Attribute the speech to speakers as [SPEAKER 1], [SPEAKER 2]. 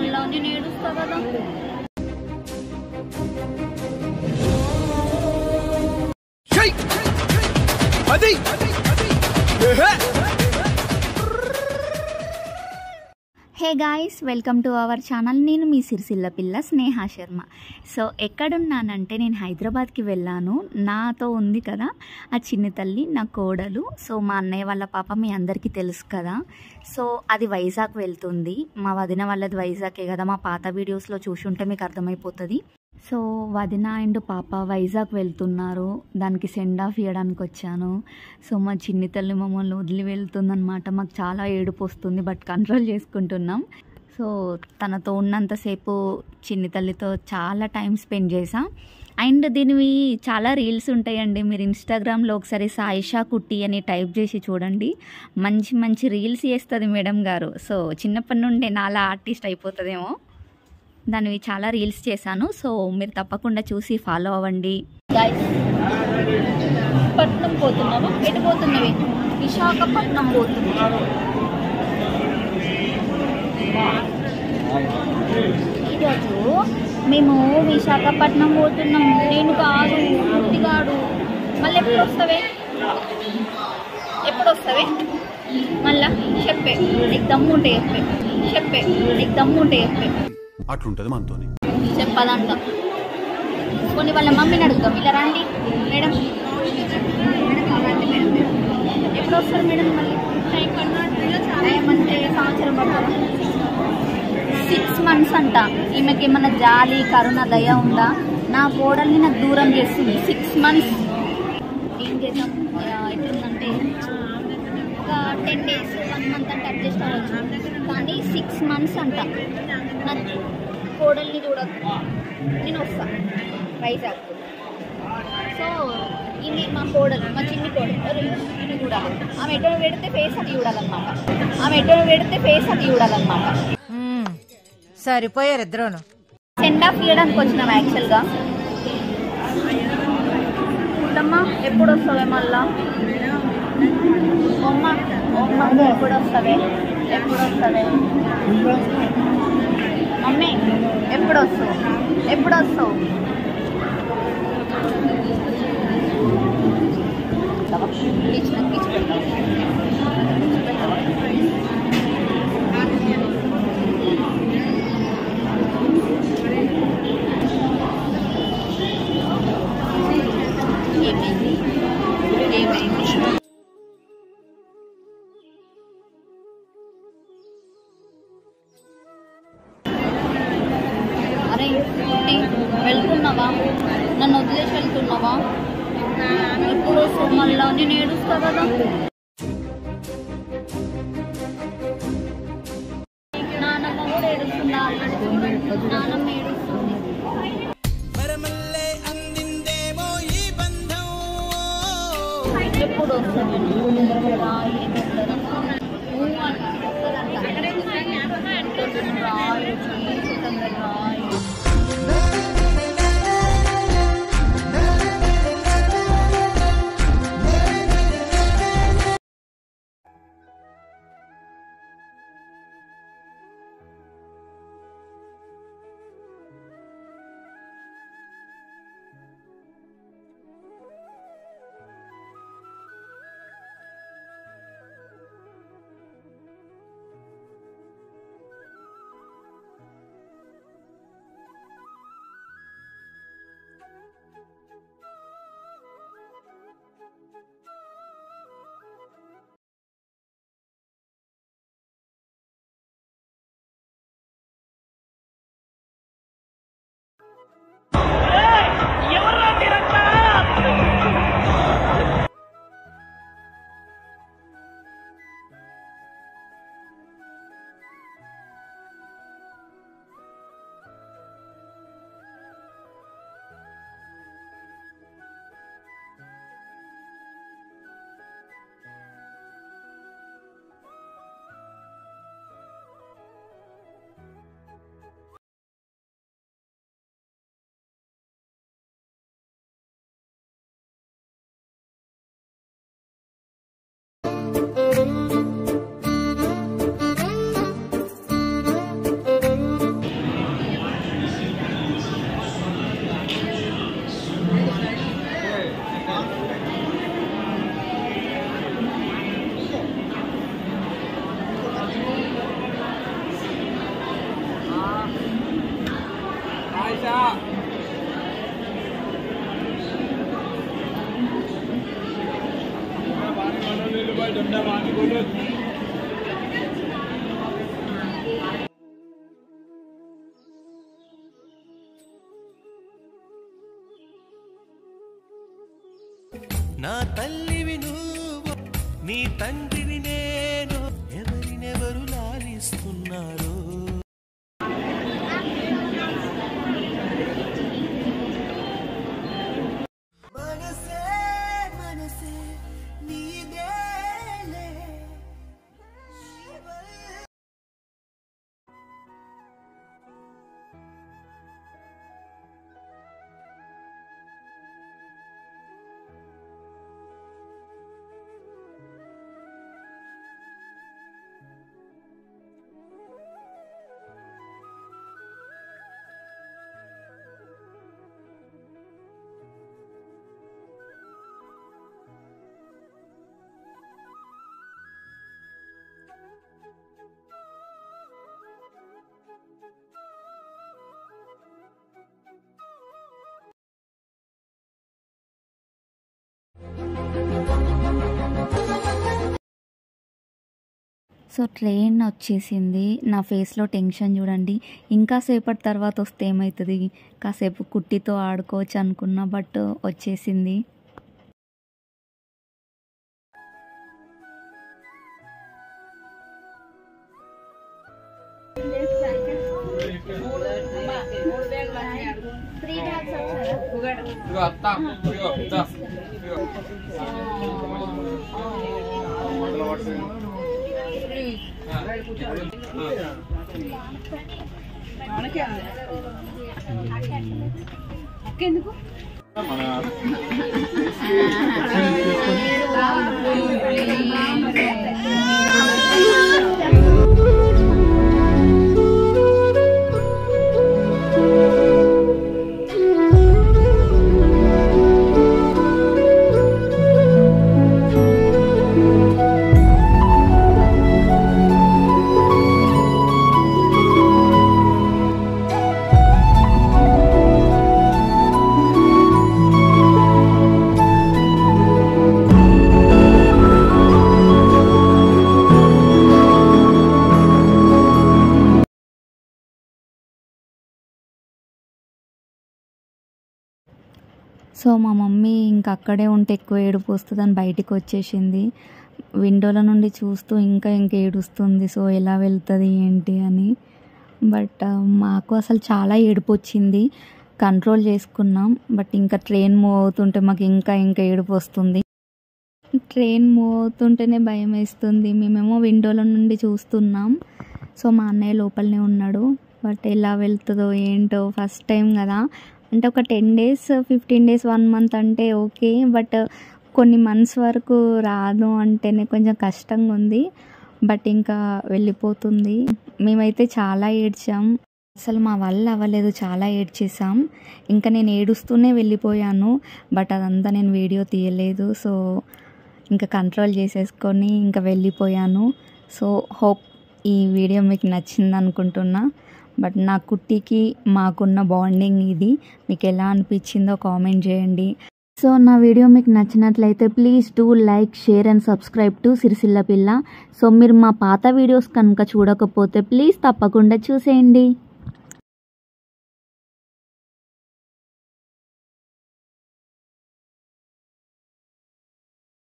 [SPEAKER 1] మళ్ళా నేను ఏడుస్తా కదా
[SPEAKER 2] అది
[SPEAKER 1] hey guys welcome to our channel నేను మీ సిరిసిల్ల పిల్ల స్నేహ శర్మ సో ఎక్కడున్నానంటే నేను హైదరాబాద్కి వెళ్ళాను నాతో ఉంది కదా ఆ చిన్ని తల్లి నా కోడలు సో మా అన్నయ్య వాళ్ళ పాప మీ అందరికీ తెలుసు కదా సో అది వైజాగ్ వెళ్తుంది మా వదిన వాళ్ళది వైజాగే కదా మా పాత వీడియోస్లో చూసుంటే మీకు అర్థమైపోతుంది సో వదిన అండ్ పాప వైజాగ్ వెళ్తున్నారు దానికి సెండ్ ఆఫ్ ఇవ్వడానికి వచ్చాను సో మా చిన్ని తల్లి మమ్మల్ని వదిలి వెళ్తుందనమాట మాకు చాలా ఏడుపు వస్తుంది బట్ కంట్రోల్ చేసుకుంటున్నాం సో తనతో ఉన్నంతసేపు చిన్ని తల్లితో చాలా టైం స్పెండ్ చేసాం అండ్ దీనివి చాలా రీల్స్ ఉంటాయండి మీరు ఇన్స్టాగ్రామ్లో ఒకసారి సాయిషా కుట్టి అని టైప్ చేసి చూడండి మంచి మంచి రీల్స్ చేస్తుంది మేడం గారు సో చిన్నప్పటి నుండి నాలా ఆర్టిస్ట్ అయిపోతుందేమో దానివి చాలా రీల్స్ చేశాను సో మీరు తప్పకుండా చూసి ఫాలో అవ్వండి పట్నం పోతున్నావా ఎటు పోతున్నవి విశాఖపట్నం పోతున్నావు ఈరోజు మేము విశాఖపట్నం పోతున్నాం నేను కాదు పుట్టిగాడు మళ్ళీ ఎప్పుడు వస్తావే ఎప్పుడు వస్తావే మళ్ళా చెప్పే నీకు దమ్ము ఉంటే చెప్పే చెప్పే నీకు దమ్ము ఉంటే చెప్పే
[SPEAKER 2] అట్లుంటది మనతోని
[SPEAKER 1] చెప్పదంట కొన్ని వాళ్ళ మమ్మీని అడుగుతాం ఇలా రండి మేడం ఎప్పుడు వస్తారు మేడం మళ్ళీ టైం అంటే సంవత్సరం పడుతుంది సిక్స్ మంత్స్ అంట ఈమెకి ఏమన్నా జాలి కరుణ దయ ఉందా నా కోడల్ని నాకు దూరం చేస్తుంది సిక్స్ మంత్స్ ఏం చేద్దాం ఆ, ఎట్లుందంటే ఒక టెన్ డేస్ వన్ మంత్ అంటే అడ్జస్ట్ అవ్వచ్చు కానీ సిక్స్ మంత్స్ అంట నా కోడల్ని చూడదు నేను వస్తా వైజాగ్ సో ఇది మా కోడలు మా చిన్ని కోడలు అరే, ఈయన చూడాలి ఆమె ఎటో పెడితే ఫేస్ అది చూడాలన్నమాట ఆమె ఎటో పెడితే ఫేస్ అది చూడాలన్నమాట
[SPEAKER 3] మ్మ్. సరిపోయారు ఇద్దరును
[SPEAKER 1] సెండ్ ఆఫ్ ఇవ్వడానికి వచ్చినాం యాక్చువల్గా చూడమ్మా ఎప్పుడు వస్తావే మళ్ళా అమ్మ అమ్మ ఎప్పుడు వస్తావే ఎప్పుడు వస్తావే మమ్మీ ఎప్పుడు వస్తావు ఎప్పుడు వస్తావు బీచ్ నాకు బీచ్ ఏమైంది ఏమైంది అరే కుట్టి వెళ్తున్నావా నన్ను వదిలేసి వెళ్తున్నావా ఎప్పుడు వస్తావు మళ్ళా నేను ఏడుస్తా కదా నానమ్మ కూడా ఏడుస్తుందా నానమ్మ ఏడుస్తుంది
[SPEAKER 4] వరమల్లే అందిందేమో ఈ బంధం
[SPEAKER 1] ఎప్పుడు వస్తావు నువ్వు రా ఏమంటారు నువ్వు అంటుందంట రాయు రాయు
[SPEAKER 5] నా తల్లివి నువ్వు నీ తండ్రిని నేను ఎవరినెవరు లాలిస్తున్నారు మనసే మనసే నీదేలే
[SPEAKER 1] సో ట్రైన్ వచ్చేసింది నా ఫేస్లో టెన్షన్ చూడండి ఇంకా సేపటి తర్వాత వస్తే ఏమవుతుంది కాసేపు కుట్టితో ఆడుకోవచ్చు అనుకున్నా బట్ వచ్చేసింది సో మా మమ్మీ ఇంకా అక్కడే ఉంటే ఎక్కువ ఏడుపు వస్తుందని బయటికి వచ్చేసింది విండోల నుండి చూస్తూ ఇంకా ఇంకా ఏడుస్తుంది సో ఎలా వెళ్తుంది ఏంటి అని బట్ మాకు అసలు చాలా ఏడుపు వచ్చింది కంట్రోల్ చేసుకున్నాం బట్ ఇంకా ట్రైన్ మూవ్ అవుతుంటే మాకు ఇంకా ఇంకా ఏడుపు వస్తుంది ట్రైన్ మూవ్ అవుతుంటేనే భయం వేస్తుంది మేమేమో విండోల నుండి చూస్తున్నాం సో మా అన్నయ్య లోపలనే ఉన్నాడు బట్ ఎలా వెళ్తుందో ఏంటో ఫస్ట్ టైం కదా అంటే ఒక ten days fifteen days one month అంటే ఓకే బట్ కొన్ని మంత్స్ వరకు రాదు అంటేనే కొంచెం కష్టంగా ఉంది బట్ ఇంకా వెళ్ళిపోతుంది మేమైతే చాలా ఏడ్చాం అసలు మా వల్ల అవ్వలేదు చాలా ఏడ్చేసాం ఇంకా నేను ఏడుస్తూనే వెళ్ళిపోయాను బట్ అదంతా నేను వీడియో తీయలేదు సో ఇంకా కంట్రోల్ చేసేసుకొని ఇంకా వెళ్ళిపోయాను సో హోప్ ఈ వీడియో మీకు నచ్చింది అనుకుంటున్నా బట్ నా కుట్టికి మాకున్న బాండింగ్ ఇది మీకు ఎలా అనిపించిందో కామెంట్ చేయండి సో నా వీడియో మీకు నచ్చినట్లయితే please do like share and subscribe to Sircilla పిల్ల సో మీరు మా పాత వీడియోస్ కనుక చూడకపోతే ప్లీజ్ తప్పకుండా చూసేయండి